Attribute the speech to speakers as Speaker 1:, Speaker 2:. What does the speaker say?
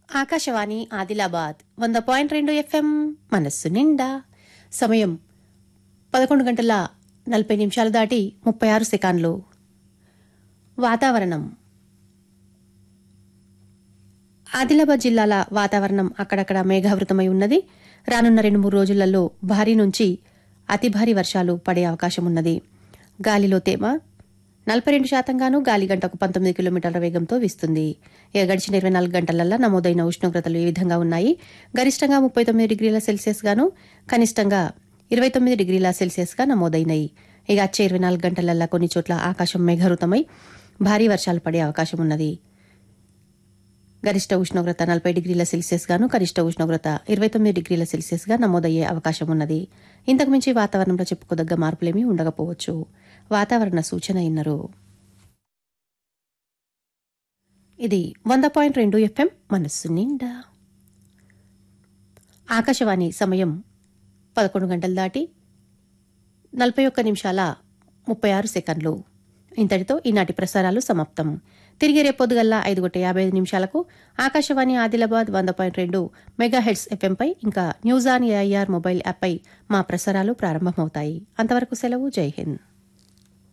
Speaker 1: ఆకాశవాణి ఆదిలాబాద్ వంద పాయింట్ రెండు ఎఫ్ఎం మనస్సు నిండా సమయం పదకొండు గంటల నలభై నిమిషాలు దాటి ముప్పై ఆరు సెకండ్లు వాతావరణం ఆదిలాబాద్ జిల్లాల వాతావరణం అక్కడక్కడ మేఘావృతమై ఉన్నది రానున్న రెండు మూడు రోజులలో భారీ నుంచి అతి భారీ వర్షాలు పడే అవకాశం ఉన్నది గాలిలో తేమ నలభై రెండు శాతంగాను గాలి గంటకు పంతొమ్మిది కిలోమీటర్ల వేగంతో వీస్తుంది ఇక గడిచిన ఇరవై నాలుగు గంటలల్లో నమోదైన ఉష్ణోగ్రతలు ఈ విధంగా ఉన్నాయి గరిష్టంగా ముప్పై తొమ్మిది డిగ్రీల సెల్సియస్ గాను కనిష్టంగా ఇరవై తొమ్మిది డిగ్రీల సెల్సియస్ గా నమోదైనాయి ఇక వచ్చే ఇరవై నాలుగు గంటలల్లో కొన్ని చోట్ల ఆకాశం మేఘావృతమై భారీ వర్షాలు పడే అవకాశం ఉన్నది గరిష్ట ఉష్ణోగ్రత నలభై డిగ్రీల సెల్సియస్ గాను కనిష్ట ఉష్ణోగ్రత ఇరవై తొమ్మిది డిగ్రీల సెల్సియస్ గా నమోదయ్యే అవకాశం ఉన్నది ఇంతకు మించి వాతావరణంలో చెప్పుకోదగ్గ మార్పులేమీ ఉండకపోవచ్చు వాతావరణ సూచన ఇన్నరు ఇది వంద పాయింట్ రెండు ఎఫ్ఎం మనస్సు నిండా ఆకాశవాణి సమయం పదకొండు గంటలు దాటి నలభై ఒక్క నిమిషాల ముప్పై ఆరు సెకండ్లు ఇంతటితో ఈనాటి ప్రసారాలు సమాప్తం తిరిగి రేపొద్దుగల్లా ఐదు గంట యాభై ఐదు నిమిషాలకు ఆకాశవాణి ఆదిలాబాద్ వంద పాయింట్ రెండు మెగా హెడ్స్ ఎఫ్ఎంపై ఇంకా న్యూస్ ఆన్ ఏఐఆర్ మొబైల్ యాప్పై మా ప్రసారాలు ప్రారంభమవుతాయి అంతవరకు సెలవు జై హింద్